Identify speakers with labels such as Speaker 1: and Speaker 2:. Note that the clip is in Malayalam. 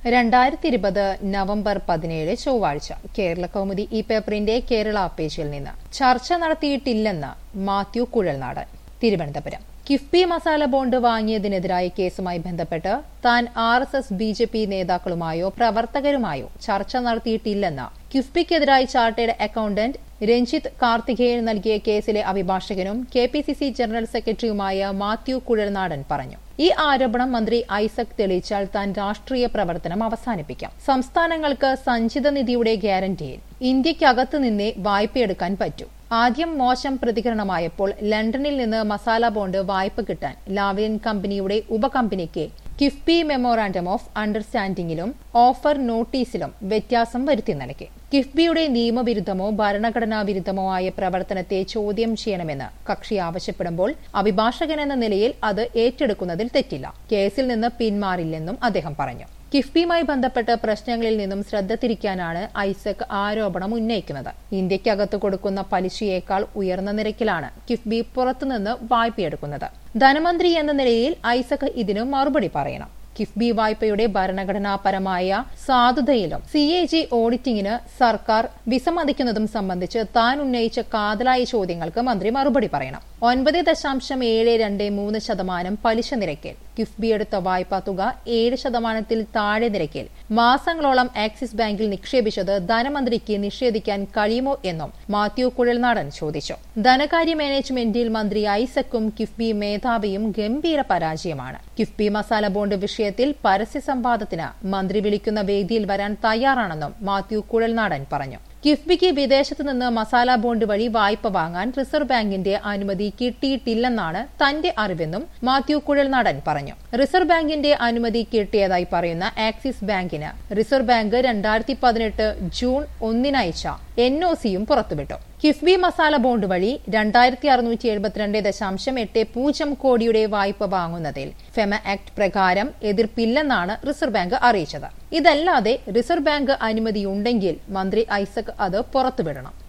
Speaker 1: രണ്ടായിരത്തി ഇരുപത് നവംബർ പതിനേഴ് ചൊവ്വാഴ്ച കേരള കൗമുദി ഈ പേപ്പറിന്റെ കേരള പേജിൽ നിന്ന് ചർച്ച നടത്തിയിട്ടില്ലെന്ന് മാത്യു കുഴൽനാടൻ തിരുവനന്തപുരം കിഫ്ബി മസാല ബോണ്ട് വാങ്ങിയതിനെതിരായ കേസുമായി ബന്ധപ്പെട്ട് താൻ R S S B J P നേതാക്കളുമായോ പ്രവർത്തകരുമായോ ചർച്ച നടത്തിയിട്ടില്ലെന്ന് കിഫ്ബിക്കെതിരായി ചാർട്ടേഡ് അക്കൌണ്ടന്റ് രഞ്ജിത്ത് കാർത്തികേയൻ നൽകിയ കേസിലെ അഭിഭാഷകനും K P C C general സെക്രട്ടറിയുമായ മാത്യു കുഴൽനാടൻ പറഞ്ഞു ഈ ആരോപണം മന്ത്രി ഐസക് തെളിയിച്ചാൽ താൻ രാഷ്ട്രീയ പ്രവർത്തനം അവസാനിപ്പിക്കാം സംസ്ഥാനങ്ങൾക്ക് സഞ്ചിത നിധിയുടെ ഗ്യാരണ്ടിയിൽ ഇന്ത്യക്കകത്ത് നിന്നേ വായ്പയെടുക്കാൻ പറ്റൂ ആദ്യം മോശം പ്രതികരണമായപ്പോൾ ലണ്ടനിൽ നിന്ന് മസാല ബോണ്ട് വായ്പ കിട്ടാൻ ലാവലിൻ കമ്പനിയുടെ ഉപകമ്പനിക്ക് കിഫ്ബി മെമ്മോറാണ്ടം ഓഫ് അണ്ടർസ്റ്റാൻഡിംഗിലും ഓഫർ നോട്ടീസിലും വ്യത്യാസം വരുത്തി നൽകി കിഫ്ബിയുടെ നിയമവിരുദ്ധമോ ഭരണഘടനാ വിരുദ്ധമോ ആയ പ്രവർത്തനത്തെ ചോദ്യം ചെയ്യണമെന്ന് കക്ഷി ആവശ്യപ്പെടുമ്പോൾ അഭിഭാഷകൻ എന്ന നിലയിൽ അത് ഏറ്റെടുക്കുന്നതിൽ തെറ്റില്ല കേസിൽ നിന്ന് പിന്മാറില്ലെന്നും അദ്ദേഹം പറഞ്ഞു കിഫ്ബിയുമായി ബന്ധപ്പെട്ട പ്രശ്നങ്ങളിൽ നിന്നും ശ്രദ്ധ തിരിക്കാനാണ് ഐസക് ആരോപണം ഉന്നയിക്കുന്നത് ഇന്ത്യക്കകത്ത് കൊടുക്കുന്ന പലിശയേക്കാൾ ഉയർന്ന നിരക്കിലാണ് കിഫ്ബി പുറത്തുനിന്ന് വായ്പയെടുക്കുന്നത് ധനമന്ത്രി എന്ന നിലയിൽ ഐസക് ഇതിന് മറുപടി പറയണം കിഫ്ബി വായ്പയുടെ ഭരണഘടനാപരമായ സാധുതയിലും സി എ ജി ഓഡിറ്റിംഗിന് സർക്കാർ വിസമ്മതിക്കുന്നതും സംബന്ധിച്ച് താൻ ഉന്നയിച്ച കാതലായ ചോദ്യങ്ങൾക്ക് മന്ത്രി മറുപടി പറയണം ഒൻപത് ദശാംശം ഏഴ് രണ്ട് മൂന്ന് ശതമാനം പലിശ നിരക്കിൽ കിഫ്ബി എടുത്ത വായ്പാ തുക ഏഴ് ശതമാനത്തിൽ താഴെ നിരക്കിൽ മാസങ്ങളോളം ആക്സിസ് ബാങ്കിൽ നിക്ഷേപിച്ചത് ധനമന്ത്രിക്ക് നിഷേധിക്കാൻ കഴിയുമോ എന്നും മാത്യു കുഴൽനാടൻ ചോദിച്ചു ധനകാര്യ മാനേജ്മെന്റിൽ മന്ത്രി ഐസക്കും കിഫ്ബി മേധാവിയും ഗംഭീര പരാജയമാണ് കിഫ്ബി മസാല ബോണ്ട് വിഷയത്തിൽ പരസ്യ സംവാദത്തിന് മന്ത്രി വിളിക്കുന്ന വേദിയിൽ വരാൻ തയ്യാറാണെന്നും മാത്യു കുഴൽനാടൻ പറഞ്ഞു കിഫ്ബിക്ക് വിദേശത്ത് നിന്ന് മസാല ബോണ്ട് വഴി വായ്പ വാങ്ങാൻ റിസർവ് ബാങ്കിന്റെ അനുമതി കിട്ടിയിട്ടില്ലെന്നാണ് തന്റെ അറിവെന്നും മാത്യു കുഴൽനാടൻ പറഞ്ഞു റിസർവ് ബാങ്കിന്റെ അനുമതി കിട്ടിയതായി പറയുന്ന ആക്സിസ് ബാങ്കിന് റിസർവ് ബാങ്ക് രണ്ടായിരത്തി പതിനെട്ട് ജൂൺ ഒന്നിനയച്ച എൻ ഒ സിയും പുറത്തുവിട്ടു കിഫ്ബി മസാല ബോണ്ട് വഴി രണ്ടായിരത്തി അറുന്നൂറ്റി എഴുപത്തിരണ്ട് ദശാംശം എട്ട് പൂജ്യം കോടിയുടെ വായ്പ വാങ്ങുന്നതിൽ ഫെമ ആക്ട് പ്രകാരം എതിർപ്പില്ലെന്നാണ് റിസർവ് ബാങ്ക് അറിയിച്ചത് ഇതല്ലാതെ റിസർവ് ബാങ്ക് അനുമതിയുണ്ടെങ്കിൽ മന്ത്രി ഐസക് അത് പുറത്തുവിടണം